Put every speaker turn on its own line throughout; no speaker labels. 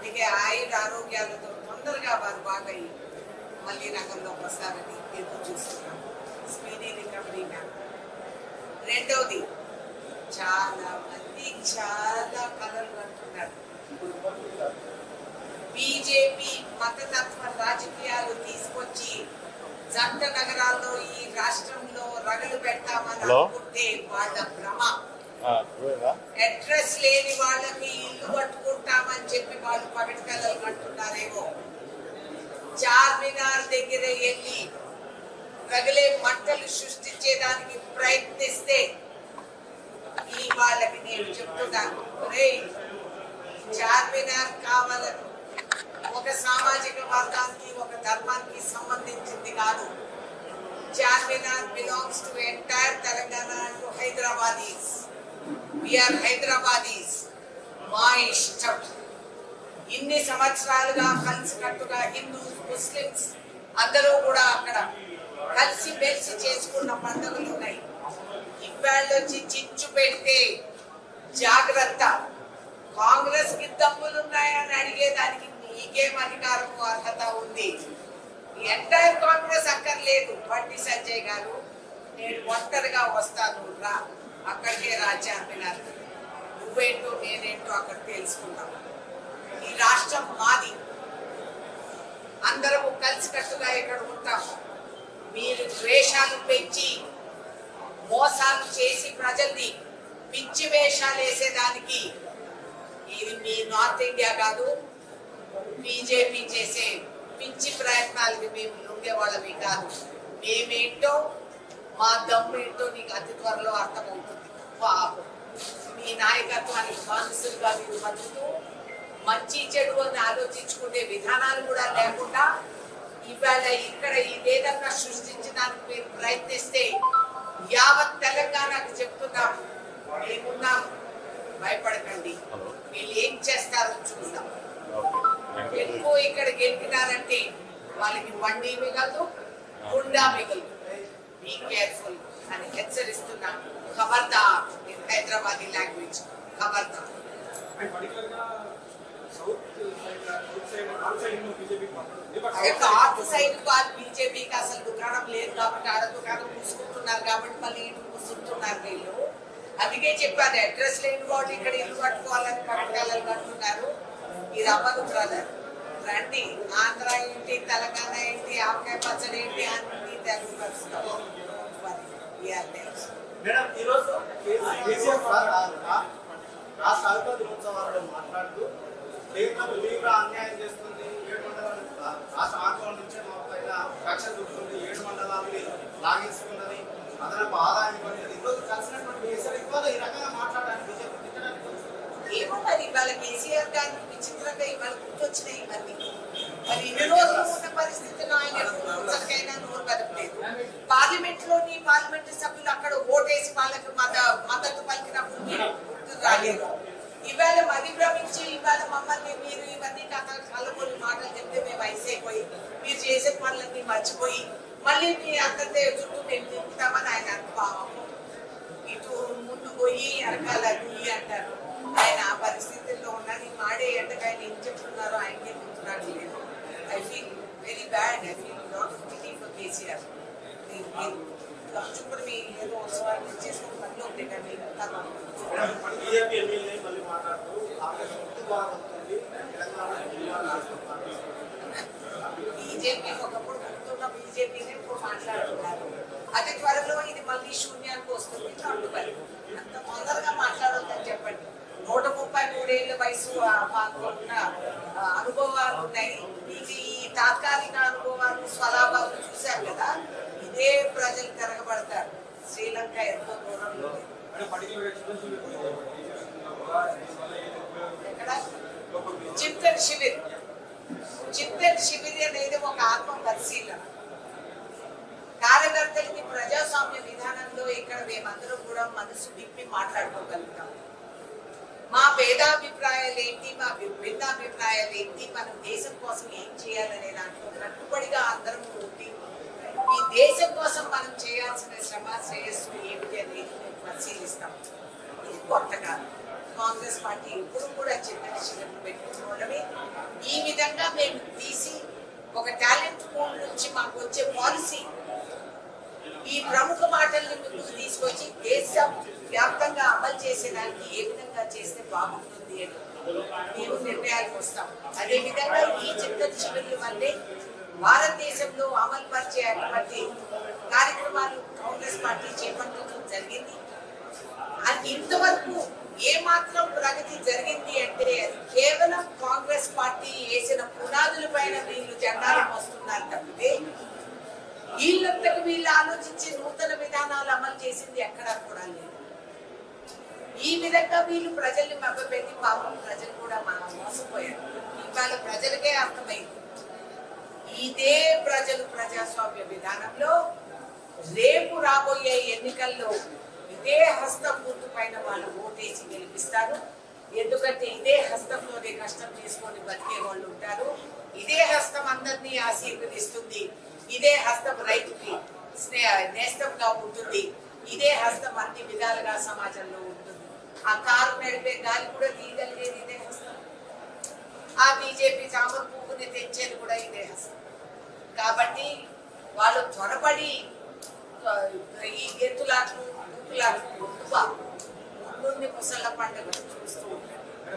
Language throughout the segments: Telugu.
అందుకే ఆయుర ఆరోగ్యాలతో తొందరగా వారు బాగయ్యి మళ్ళీ రంగంలోకి వస్తారని ఎదురు చూస్తున్నాం స్పీడీ రికవరీ మ్యామ్ రెండవది చాలా మంది చాలా కలలు అంటున్నారు బీజేపీ మతతత్వ రాజకీయాలు తీసుకొచ్చి జంట నగరాల్లో ఈ రాష్ట్రంలో రగలు పెడతామని
హలో?
అనుకుంటే వాళ్ళ భ్రమ
ఆ, నువ్వేనా?
అడ్రస్ లేని వాళ్ళకి ఇల్లు కట్టుకుంటామని చెప్పి వాళ్ళు పగటి కలలు కంటున్నారేమో చార్మినార్ దగ్గర వెళ్ళి రగిలే మంటలు సృష్టించేదానికి ప్రయత్నిస్తే ఈ వాళ్ళకి నేను చెప్తున్నాను రేయ్ చార్మినార్ కావాలని ఒక సామాజిక వర్గానికి ఒక ధర్మానికి సంబంధించింది కాదు Charminar belongs to entire Telangana to Hyderabadis we are Hyderabadis మా ఇష్టం ఇన్ని సంవత్సరాలుగా కలిసికట్టుగా హిందూస్ ముస్లిమ్స్ అందరూ కూడా అక్కడ కలిసి మెలిసి చేసుకున్న పండుగలు ఉన్నాయి ఇవాళ వచ్చి చిచ్చు పెడితే జాగ్రత్త కాంగ్రెస్ కి దమ్ములు ఉన్నాయని అడిగేదానికి నీకేం అధికారం అర్హత ఉంది ఎంటైర్ కాంగ్రెస్ అక్కర్లేదు బండి సంజయ్ గారు నేను ఒంటరిగా వస్తాను రా అక్కడికే రా చార్మినార్ నువ్వేంటో నేనేంటో అక్కడ తెలుసుకుందాం ఈ రాష్ట్రం మాది అందరము కలిసికట్టుగా ఇక్కడ ఉంటాము మీరు ద్వేషాలు పెంచి మోసాలు చేసి ప్రజల్ని పిచ్చి వేషాలు వేసేదానికి ఇది మీ నార్త్ ఇండియా కాదు బీజేపీ చేసే పిచ్చి ప్రయత్నాలకి మేము లొంగేవాళ్ళమి కాదు మేమేంటో మా దమ్ము ఏంటో నీకు అతి త్వరలో అర్థమవుతుంది పాపం మీ నాయకత్వానికి బానిసలుగా మీరు బతుకుతూ మంచి చెడు అని ఆలోచించుకునే విధానాలు కూడా లేకుండా ఇవాళ ఇక్కడ ఇదేదన్నా సృష్టించడానికి మీరు ప్రయత్నిస్తే యావత్ తెలంగాణకు చెప్తున్నాం మేమున్నాం భయపడకండి వీళ్ళు ఏం చేస్తారో చూద్దాం
ఓకే. థాంక్యూ.
ఎక్కువ ఇక్కడ గెలిపినారంటే వాళ్ళకి బండి మిగలదు గుండా మిగలదు బీ కేర్ఫుల్ అని హెచ్చరిస్తున్నా ఖబర్దార్ ఇన్ హైదరాబాదీ లాంగ్వేజ్ ఖబర్దార్ నార్త్ సైడ్ కాదు బీజేపీకి అసలు దుకాణం లేదు కాబట్టి ఆడ దుకాణం మూసుకుంటున్నారు కాబట్టి మళ్ళీ ఇటు మూసుకుంటున్నారు వీళ్ళు అందుకే చెప్పాను అడ్రస్ లేని వాళ్ళు ఇక్కడ ఇల్లు కట్టుకోవాలని పట్టకాలని కట్టున్నారు ఇది అవ్వదు బ్రదర్ రండి ఆంధ్ర ఏంటి తెలంగాణ ఏంటి ఆవకాయ పచ్చడి ఏంటి అన్ని తెలుగు కలుస్తాం
మేడం ఈరోజు కేసీఆర్ సార్ రా- రాష్ట్ర అధికార దినోత్సవాలలో మాట్లాడుతూ కేంద్రం తీవ్ర అన్యాయం చేస్తుంది ఏడు మండలాలు రా- రాష్ట్ర ఆందోళన నుంచే మా పైన రక్షణ చూపుతుంది ఏడు మండలాలని లాగేసుకున్నది అదనపు ఆదాయం ఇవ్వలేదు ఈరోజు కలిసినటువంటి కేసీఆర్ ఇవాళ ఈ రకంగా మాట్లాడడానికి బీజేపీ తిట్టడానికి వచ్చింది.
ఏమో మరి ఇవాళ కేసీఆర్ గారికి విచిత్రంగా ఇవాళ గుర్తొచ్చినాయి ఇవన్నీ మరి ఇన్ని రోజులు ఉన్న పరిస్థితిలో ఆయన ఎప్పుడైనా నోరు కదపలేదు పార్లమెంట్ లోని పార్లమెంట్ సభ్యులు అక్కడ ఓటేసి వాళ్ళకి మద మద్దతు పలికినప్పుడు మీరు గుర్తు రాలేదు ఇవాళ మది భ్రమించి ఇవాళ మమ్మల్ని మీరు ఇవన్నీ కథ కలగొని మాటలు చెప్తే మేము అయిపోయి మీరు చేసే పనులన్నీ మర్చిపోయి మళ్ళీ మీ అందరి చుట్టూ మేము తిప్పుతామని ఆయన అనుభావం ఇటు ముందు పోయి వెనకాల గుయ్యి అంటారు ఆయన ఆ పరిస్థితుల్లో ఉన్నది మాడే ఎండకు ఆయన ఏం చెప్తున్నారో ఆయనకే గుర్తురాడు లేదు I feel very bad I feel not pity for KCR ఇప్పుడు మీ ఏదో ఉత్సవాలు చేసుకుని పనిలో ఉండే కానీ
బీజేపీ ఎమ్మెల్యే మళ్ళీ మాట్లాడుతూ కాంగ్రెస్ ముందు బాగుంటుంది తెలంగాణ జిల్లా రాష్ట్ర కాంగ్రెస్
బీజేపీ ఒకప్పుడు గుర్తున్న బీజేపీని ఇప్పుడు మాట్లాడుతున్నారు అతి త్వరలో ఇది మళ్ళీ శూన్యానికి వస్తుంది చాటుపల్లి అంత తొందరగా మాట్లాడొద్దని చెప్పండి నూట ముప్పై మూడేళ్ల వయసు ఆ, మాకు ఉన్న ఆ, అనుభవాలు ఉన్నాయి ఇది ఈ తాత్కాలిక అనుభవాలు స్వలాభాలు చూశారు కదా ఇదే ప్రజలు తిరగబడతారు శ్రీలంక ఎంతో దూరంలో ఉంది. ఎక్కడ చింతన్ శిబిర్ చింతన్ శిబిర్ అనేది ఒక ఆత్మ పరిశీలన కార్యకర్తలకి ప్రజాస్వామ్య విధానంలో ఇక్కడ మేమందరం కూడా మనసు విప్పి మాట్లాడుకోగలుగుతాం మా భేదాభిప్రాయాలు ఏంటి మా వి- భిన్నాభిప్రాయాలు ఏంటి మనం దేశం కోసం ఏం చేయాలనే దాంట్లో కట్టుబడిగా అందరం ఉండి ఈ దేశం కోసం మనం చేయాల్సిన శ్రమ శ్రేయస్సు ఏమిటి అనేది మేము పరిశీలిస్తాం ఇది కొత్త కాదు కాంగ్రెస్ పార్టీ ఎప్పుడు కూడా చిన్న విషయాలను పెట్టుకోవడమే విధంగా మేము తీసి ఒక టాలెంట్ పూల్ నుంచి మాకు వచ్చే పాలసీ ఈ ప్రముఖ మాటల్ని ముందుకు తీసుకొచ్చి దేశం వ్యాప్తంగా అమలు చేసేదానికి ఏ విధంగా చేస్తే బాగుంటుంది అని మేము నిర్ణయాలకు వస్తాం అదే విధంగా ఈ చిత్తడి శిబిర్ల వల్లే భారతదేశంలో అమలు పరిచే అటువంటి కార్యక్రమాలు కాంగ్రెస్ పార్టీ చేపట్టడం జరిగింది అది ఇంతవరకు ఏ మాత్రం ప్రగతి జరిగింది అంటే అది కేవలం కాంగ్రెస్ పార్టీ వేసిన పునాదుల పైన వీళ్ళు జెండాలు మోస్తున్నారు తప్పితే వీళ్ళంతకు వీళ్ళు ఆలోచించి నూతన విధానాలు అమలు చేసింది ఎక్కడా కూడా లేదు ఈ విధంగా వీళ్ళు ప్రజల్ని మభ్యపెట్టి పాపం ప్రజలు కూడా మనం మోసపోయారు ఇవాళ ప్రజలకే అర్థమైంది ఇదే ప్రజలు ప్రజాస్వామ్య విధానంలో రేపు రాబోయే ఎన్నికల్లో ఇదే హస్తం గుర్తు పైన వాళ్ళు ఓటేసి గెలిపిస్తారు ఎందుకంటే ఇదే హస్తంలోనే కష్టం చేసుకొని బతికే వాళ్ళు ఉంటారు ఇదే హస్తం అందరినీ ఆశీర్వదిస్తుంది ఇదే హస్తం రైతుకి స్నే- నేస్తంగా ఉంటుంది ఇదే హస్తం అన్ని విధాలుగా సమాజంలో ఉంటుంది ఆ కారు నడిపే గాలి కూడా తీయగలిగేది ఇదే హస్తం ఆ బీజేపీ చామర పువ్వుని తెచ్చేది కూడా ఇదే హస్తం కాబట్టి వాళ్ళు త్వరపడి ఆ, ఈ గెంతులాట్లు ఊపులాట్లు ఎక్కువ ముందు ముసళ్ళ పండుగ చూస్తూ ఉంటారు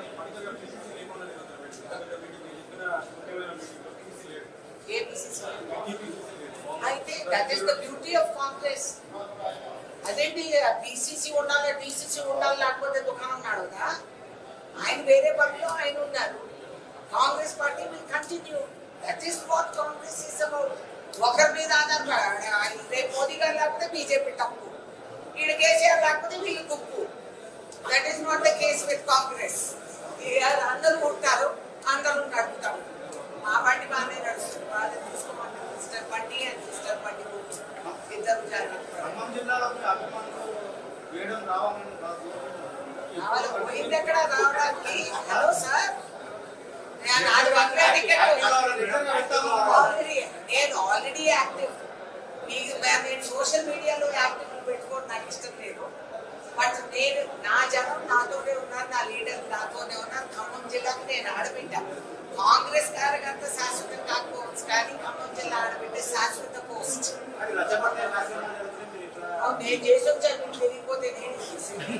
ఏబిసిసి అయితే that is the beauty of Congress అదేంటి బీసీసీ ఉండాలి డీసీసీ ఉండాలి లేకపోతే దుకాణం నడవదా ఆయన వేరే పనిలో ఆయన ఉన్నారు Congress party will continue that is what Congress is about ఒకరి మీద ఆధారపడ ఆయన రేపు మోదీ గారు లేకపోతే బీజేపీ తప్పు వీడు కేసీఆర్ లేకపోతే వీళ్ళు గుప్పు that is not the case with Congress అందరూ ఉంటారు అందరూ నడుపుతారు మా బండి బాగానే నడుస్తుంది వాళ్ళు తీసుకోమంటారు mister Bandi and mister Bandi గురించి ఇద్దరు జాగ్రత్త
ఖమ్మం జిల్లాలో మీ అభిమానులు వేయడం రావాలని కాదు.
వాళ్ళు పోయింది ఎక్కడ రావడానికి హలో సార్ నేను ఆరు వందల టికెట్ ఆల్రెడీ నేను ఆల్రెడీ యాక్టివ్ మీకు నేను సోషల్ మీడియాలో యాక్టివ్ పెట్టుకోవడం నాకు ఇష్టం లేదు బట్ నేను నా జనం నాతోనే ఉన్నారు నా లీడర్ నాతోనే ఉన్నారు ఖమ్మం జిల్లాకి నేను ఆడబిడ్డ కాంగ్రెస్ కార్యకర్త శాశ్వతం కాకపోవచ్చు కానీ ఖమ్మం జిల్లా ఆడబిడ్డ శాశ్వత పోస్ట్
అది రచ్చబండ కార్యక్రమం జరుగుతుంది మీరు ఇట్లా
అవును, నేను చేసి వచ్చాను మీకు తెలియకపోతే నేను చేసేది.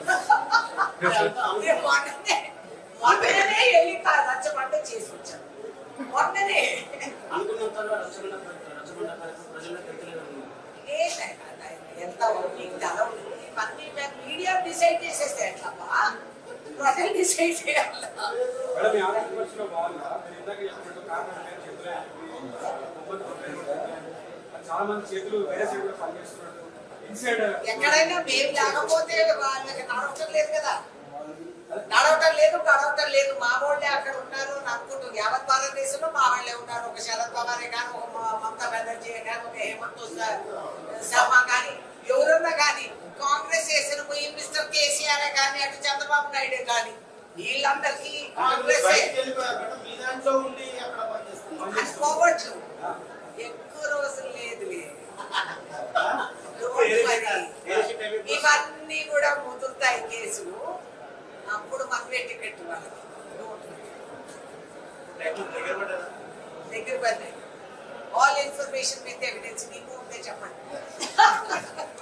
నేను మొన్ననే మొన్ననే వెళ్ళి కా- రచ్చబండ చేసి వచ్చాను మొన్ననే
అనుకున్నంతలో రచ్చబండ రచ్చబండ కార్యక్రమం ప్రజలకు తెలియలేదు
లేదైనా ఎంత మీకు తెలవదు ఇవన్నీ మేము మీడియా డిసైడ్ చేసేస్తే ఎట్లమ్మా ప్రజలు డిసైడ్ చేయాలి
మేడం ఈ ఆంధ్రప్రదేశ్లో బాగుందా మీరు ఇందాక చెప్పినట్టు కారణం ఏంటంటే చేతులే మొహమ్మద్ కొబ్బరి ఉంటుంది. అది చాలా మంది చేతులు వేరే సైడ్ కూడా పనిచేస్తున్నట్టు ఇన్సైడ్
ఎక్కడైనా మేము లేకపోతే వాళ్ళకి నడవటం లేదు కదా నడవటం లేదు గడవటం లేదు మా వాళ్ళే అక్కడ ఉన్నారు అని అనుకుంటాం యావత్ భారతదేశంలో మా వాళ్ళే ఉన్నారు ఒక శరద్ పవారే కానీ ఒక మ- మమతా బెనర్జీ కానీ ఒక హేమంత్ స- శర్మ కానీ ఎవరున్నా కానీ కాంగ్రెస్ వేసిన పోయి మిస్టర్ కేసీఆర్ కానీ అటు చంద్రబాబు నాయుడు కానీ వీళ్ళందరికీ కాంగ్రెస్
బయటికి వెళ్ళిపోయారు మేడం మీ దాంట్లో ఉండి అక్కడ పనిచేస్తున్నారు
అనుకోవచ్చు ఎక్కువ రోజులు లేదు ఇవన్నీ కూడా ముదురుతాయి కేసులు అప్పుడు మనమే టికెట్ వాళ్ళకి
దగ్గర పడ్డారా?
దగ్గర పడినాయి ఆల్ ఇన్ఫర్మేషన్ విత్ ఎవిడెన్స్ మీకు ఉంటే చెప్పండి